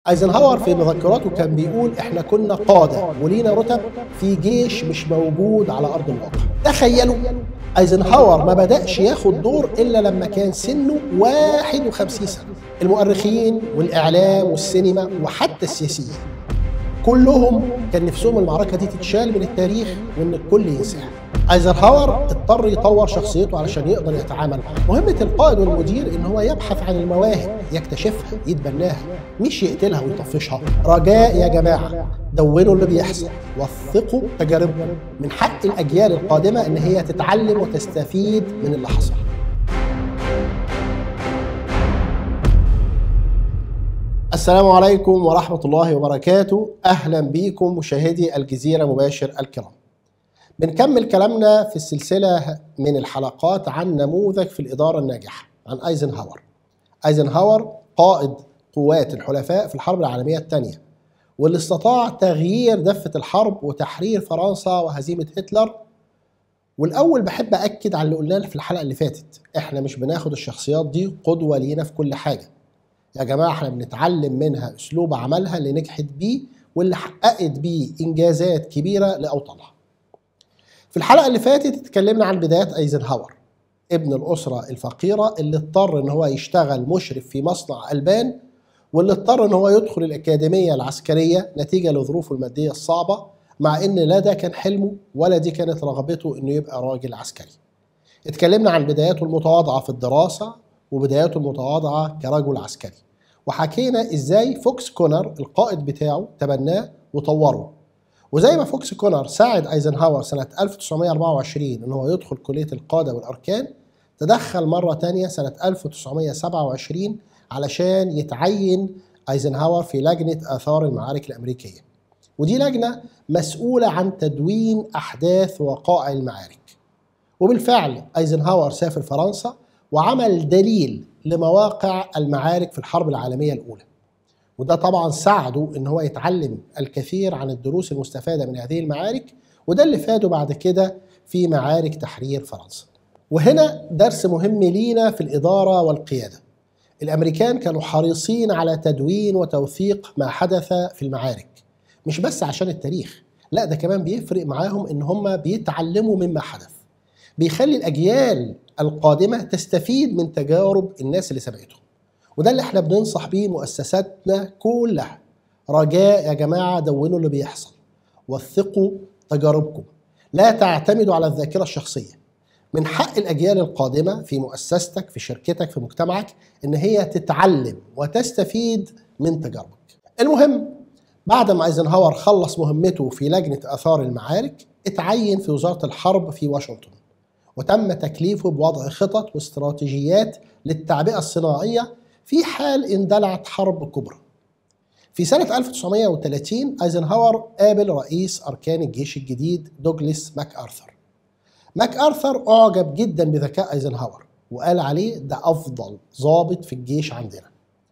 ايزنهاور في مذكراته كان بيقول احنا كنا قاده ولينا رتب في جيش مش موجود على ارض الواقع تخيلوا ايزنهاور ما بداش ياخد دور الا لما كان سنه 51 سنه المؤرخين والاعلام والسينما وحتى السياسيين كلهم كان نفسهم المعركه دي تتشال من التاريخ وان الكل ينساها ايزنهاور اضطر يطور شخصيته علشان يقدر يتعامل معها مهمه القائد والمدير ان هو يبحث عن المواهب يكتشفها يتبناها مش يقتلها ويطفشها رجاء يا جماعه دونوا اللي بيحصل وثقوا تجاربكم من حق الاجيال القادمه ان هي تتعلم وتستفيد من اللي حصل السلام عليكم ورحمة الله وبركاته أهلا بكم مشاهدي الجزيرة مباشر الكرام بنكمل كلامنا في السلسلة من الحلقات عن نموذج في الإدارة الناجحة عن أيزنهاور أيزنهاور قائد قوات الحلفاء في الحرب العالمية الثانية واللي استطاع تغيير دفة الحرب وتحرير فرنسا وهزيمة هتلر والأول بحب أكد على اللي قلناه في الحلقة اللي فاتت إحنا مش بناخد الشخصيات دي قدوة لينا في كل حاجة يا جماعة احنا بنتعلم منها أسلوب عملها اللي نجحت بيه واللي حققت بيه إنجازات كبيرة لأوطانها في الحلقة اللي فاتت اتكلمنا عن بدايات أيزنهاور ابن الأسرة الفقيرة اللي اضطر إن هو يشتغل مشرف في مصنع ألبان واللي اضطر إن هو يدخل الأكاديمية العسكرية نتيجة لظروفه المادية الصعبة مع إن لا ده كان حلمه ولا دي كانت رغبته إنه يبقى راجل عسكري. اتكلمنا عن بداياته المتواضعة في الدراسة وبداياته المتواضعة كرجل عسكري وحكينا ازاي فوكس كونر القائد بتاعه تبناه وطوره وزي ما فوكس كونر ساعد ايزنهاور سنة 1924 ان هو يدخل كلية القادة والاركان تدخل مرة تانية سنة 1927 علشان يتعين ايزنهاور في لجنة اثار المعارك الامريكية ودي لجنة مسؤولة عن تدوين احداث وقائع المعارك وبالفعل ايزنهاور سافر فرنسا وعمل دليل لمواقع المعارك في الحرب العالمية الأولى وده طبعا ساعده ان هو يتعلم الكثير عن الدروس المستفادة من هذه المعارك وده اللي فاده بعد كده في معارك تحرير فرنسا وهنا درس مهم لينا في الإدارة والقيادة الأمريكان كانوا حريصين على تدوين وتوثيق ما حدث في المعارك مش بس عشان التاريخ لا ده كمان بيفرق معاهم ان هم بيتعلموا مما حدث بيخلي الأجيال القادمة تستفيد من تجارب الناس اللي سبقتهم وده اللي احنا بننصح بيه مؤسساتنا كلها رجاء يا جماعة دونوا اللي بيحصل وثقوا تجاربكم لا تعتمدوا على الذاكرة الشخصية من حق الأجيال القادمة في مؤسستك في شركتك في مجتمعك إن هي تتعلم وتستفيد من تجاربك المهم بعد ما ايزنهاور خلص مهمته في لجنة آثار المعارك اتعين في وزارة الحرب في واشنطن وتم تكليفه بوضع خطط واستراتيجيات للتعبئة الصناعية في حال اندلعت حرب كبرى. في سنة 1930 ايزنهاور قابل رئيس أركان الجيش الجديد دوغلاس ماك آرثر. ماك آرثر أعجب جدا بذكاء ايزنهاور وقال عليه ده أفضل ضابط في الجيش عندنا.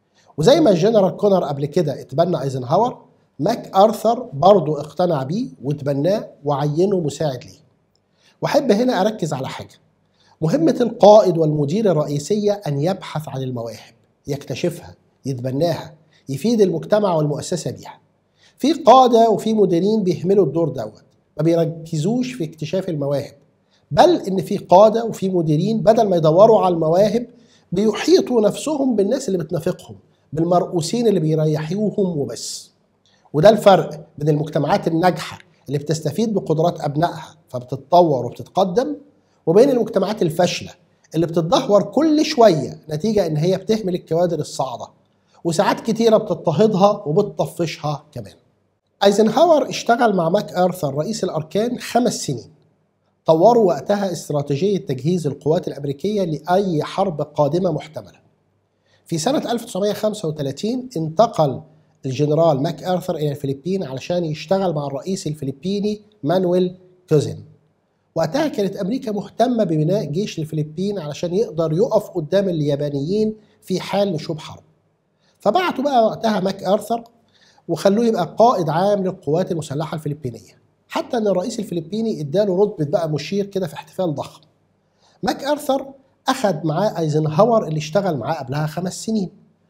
وزي ما الجنرال كونر قبل كده اتبنى ايزنهاور ماك آرثر برضه اقتنع بيه وتبناه وعينه مساعد ليه. واحب هنا اركز على حاجه مهمه القائد والمدير الرئيسيه ان يبحث عن المواهب يكتشفها يتبناها يفيد المجتمع والمؤسسه بيها في قاده وفي مديرين بيهملوا الدور دوت ما بيركزوش في اكتشاف المواهب بل ان في قاده وفي مديرين بدل ما يدوروا على المواهب بيحيطوا نفسهم بالناس اللي بتنافقهم بالمرؤوسين اللي بيريحوهم وبس وده الفرق بين المجتمعات الناجحه اللي بتستفيد بقدرات ابنائها فبتتطور وبتتقدم وبين المجتمعات الفاشله اللي بتتدهور كل شويه نتيجه ان هي بتهمل الكوادر الصاعده وساعات كتيره بتضطهدها وبتطفشها كمان. ايزنهاور اشتغل مع ماك ارثر رئيس الاركان خمس سنين. طوروا وقتها استراتيجيه تجهيز القوات الامريكيه لاي حرب قادمه محتمله. في سنه 1935 انتقل الجنرال ماك ارثر الى الفلبين علشان يشتغل مع الرئيس الفلبيني مانويل كوزين وقتها كانت امريكا مهتمه ببناء جيش الفلبين علشان يقدر يقف قدام اليابانيين في حال نشوب حرب فبعتوا بقى وقتها ماك ارثر وخلوه يبقى قائد عام للقوات المسلحه الفلبينيه حتى ان الرئيس الفلبيني اداله رتبه بقى مشير كده في احتفال ضخم ماك ارثر اخذ معاه ايزنهاور اللي اشتغل معاه قبلها خمس سنين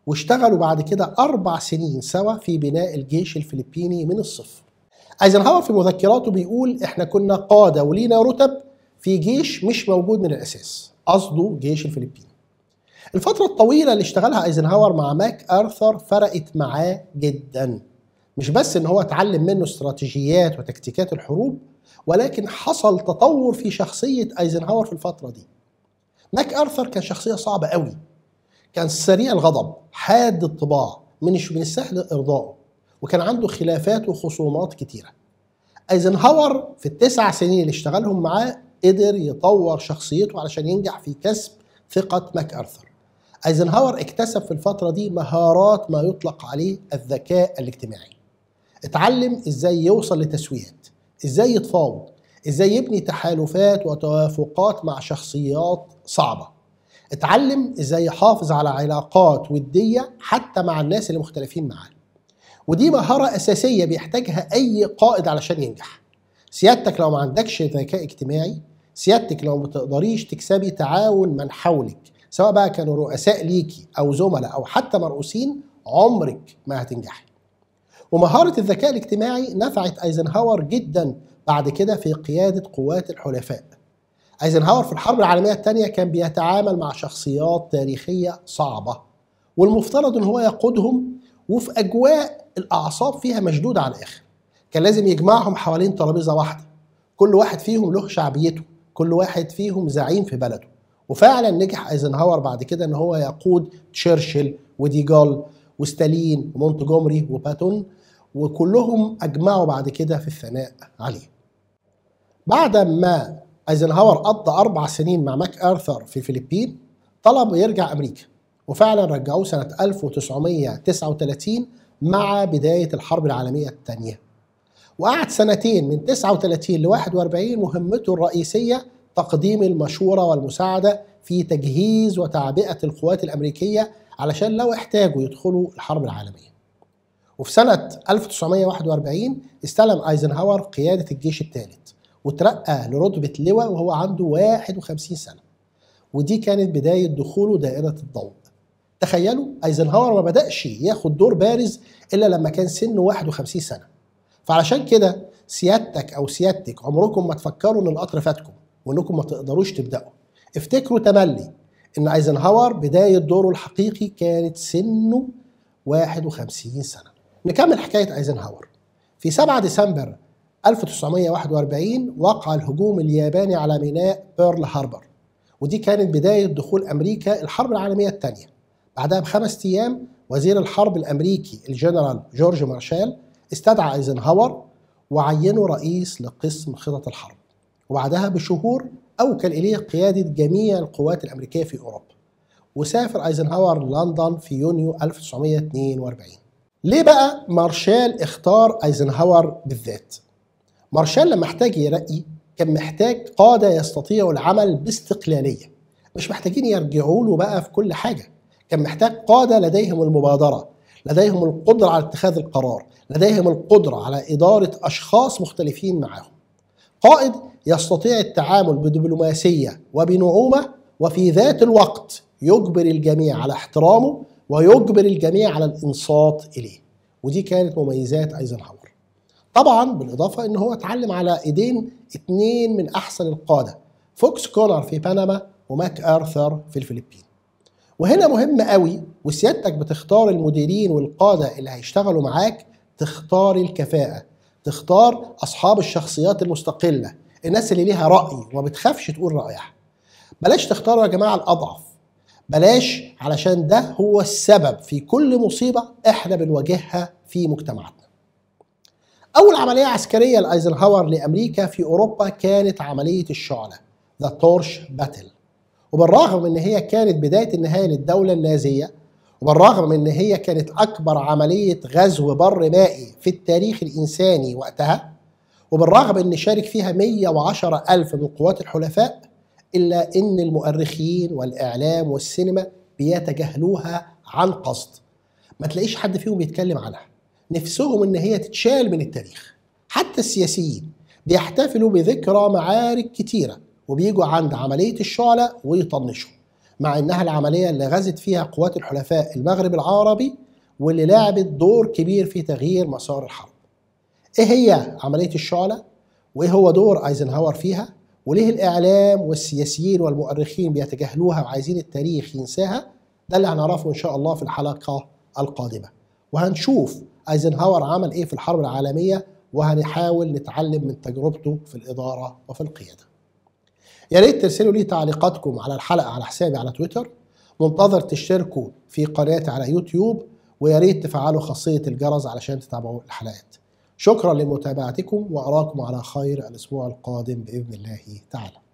واشتغلوا بعد كده أربع سنين سوا في بناء الجيش الفلبيني من الصفر ايزنهاور في مذكراته بيقول احنا كنا قادة ولينا رتب في جيش مش موجود من الأساس قصده جيش الفلبين الفترة الطويلة اللي اشتغلها ايزنهاور مع ماك ارثر فرقت معاه جدا مش بس ان هو اتعلم منه استراتيجيات وتكتيكات الحروب ولكن حصل تطور في شخصية ايزنهاور في الفترة دي ماك ارثر كان شخصية صعبة قوي كان سريع الغضب حاد الطباع مش من السهل ارضائه وكان عنده خلافات وخصومات كتيرة ايزنهاور في التسع سنين اللي اشتغلهم معاه قدر يطور شخصيته علشان ينجح في كسب ثقة ماك أرثر ايزنهاور اكتسب في الفترة دي مهارات ما يطلق عليه الذكاء الاجتماعي اتعلم ازاي يوصل لتسويات ازاي يتفاوض ازاي يبني تحالفات وتوافقات مع شخصيات صعبة اتعلم ازاي يحافظ على علاقات ودية حتى مع الناس اللي مختلفين معاه ودي مهارة أساسية بيحتاجها أي قائد علشان ينجح سيادتك لو ما عندكش ذكاء اجتماعي سيادتك لو ما تقدريش تكسبي تعاون من حولك سواء بقى كانوا رؤساء ليكي أو زملاء أو حتى مرؤوسين عمرك ما هتنجحي ومهارة الذكاء الاجتماعي نفعت ايزنهاور جدا بعد كده في قيادة قوات الحلفاء ايزنهاور في الحرب العالمية الثانية كان بيتعامل مع شخصيات تاريخية صعبة والمفترض ان هو يقودهم وفي اجواء الاعصاب فيها مشدودة على الاخر كان لازم يجمعهم حوالين ترابيزة واحدة كل واحد فيهم له شعبيته كل واحد فيهم زعيم في بلده وفعلا نجح ايزنهاور بعد كده ان هو يقود تشرشل وديجال وستالين ومونتجومري وباتون وكلهم اجمعوا بعد كده في الثناء عليه. بعد ما ايزنهاور قضى اربع سنين مع ماك ارثر في الفلبين طلب يرجع امريكا وفعلا رجعوه سنه 1939 مع بدايه الحرب العالميه الثانيه. وقعد سنتين من 39 ل 41 مهمته الرئيسيه تقديم المشوره والمساعده في تجهيز وتعبئه القوات الامريكيه علشان لو احتاجوا يدخلوا الحرب العالميه. وفي سنة 1941 استلم ايزنهاور قيادة الجيش الثالث وترقى لرتبة لواء وهو عنده 51 سنة ودي كانت بداية دخوله دائرة الضوء تخيلوا ايزنهاور ما بدأش ياخد دور بارز إلا لما كان سنه 51 سنة فعلشان كده سيادتك أو سيادتك عمركم ما تفكروا إن القطر فاتكم وإنكم ما تقدروش تبدأوا افتكروا تملي إن ايزنهاور بداية دوره الحقيقي كانت سنه 51 سنة نكمل حكاية ايزنهاور في 7 ديسمبر 1941 وقع الهجوم الياباني على ميناء بيرل هاربر ودي كانت بداية دخول أمريكا الحرب العالمية الثانية بعدها بخمس أيام وزير الحرب الأمريكي الجنرال جورج مارشال استدعى ايزنهاور وعينه رئيس لقسم خطط الحرب وبعدها بشهور أوكل إليه قيادة جميع القوات الأمريكية في أوروبا وسافر ايزنهاور لندن في يونيو 1942 ليه بقى مارشال اختار ايزنهاور بالذات؟ مارشال لما احتاج يرقي كان محتاج قادة يستطيعوا العمل باستقلالية مش محتاجين يرجعوا له بقى في كل حاجة كان محتاج قادة لديهم المبادرة لديهم القدرة على اتخاذ القرار لديهم القدرة على إدارة أشخاص مختلفين معهم قائد يستطيع التعامل بدبلوماسية وبنعومة وفي ذات الوقت يجبر الجميع على احترامه ويجبر الجميع على الانصات اليه ودي كانت مميزات ايزنهاور طبعا بالاضافه ان هو اتعلم على ايدين اتنين من احسن القاده فوكس كونر في بنما وماك ارثر في الفلبين وهنا مهم قوي وسيادتك بتختار المديرين والقاده اللي هيشتغلوا معاك تختار الكفاءه تختار اصحاب الشخصيات المستقله الناس اللي ليها راي وما بتخافش تقول رايها بلاش تختاروا يا جماعه الاضعف بلاش علشان ده هو السبب في كل مصيبة احنا بنواجهها في مجتمعاتنا أول عملية عسكرية لأيزنهاور لأمريكا في أوروبا كانت عملية الشعلة ذا تورش باتل وبالرغم من ان هي كانت بداية النهاية للدولة النازية وبالرغم من ان هي كانت أكبر عملية غزو بر مائي في التاريخ الإنساني وقتها وبالرغم ان شارك فيها 110 ألف من قوات الحلفاء إلا إن المؤرخين والإعلام والسينما بيتجاهلوها عن قصد ما تلاقيش حد فيهم بيتكلم عنها نفسهم إن هي تتشال من التاريخ حتى السياسيين بيحتفلوا بذكرى معارك كتيرة وبيجوا عند عملية الشعلة ويطنشوا مع انها العمليه اللي غزت فيها قوات الحلفاء المغرب العربي واللي لعبت دور كبير في تغيير مسار الحرب. ايه هي عمليه الشعله؟ وايه هو دور ايزنهاور فيها؟ وليه الاعلام والسياسيين والمؤرخين بيتجاهلوها وعايزين التاريخ ينساها؟ ده اللي هنعرفه ان شاء الله في الحلقه القادمه. وهنشوف ايزنهاور عمل ايه في الحرب العالميه وهنحاول نتعلم من تجربته في الاداره وفي القياده. يا ريت ترسلوا لي تعليقاتكم على الحلقه على حسابي على تويتر منتظر تشتركوا في قناتي على يوتيوب ويا ريت تفعلوا خاصيه الجرس علشان تتابعوا الحلقات شكرا لمتابعتكم واراكم على خير الاسبوع القادم باذن الله تعالى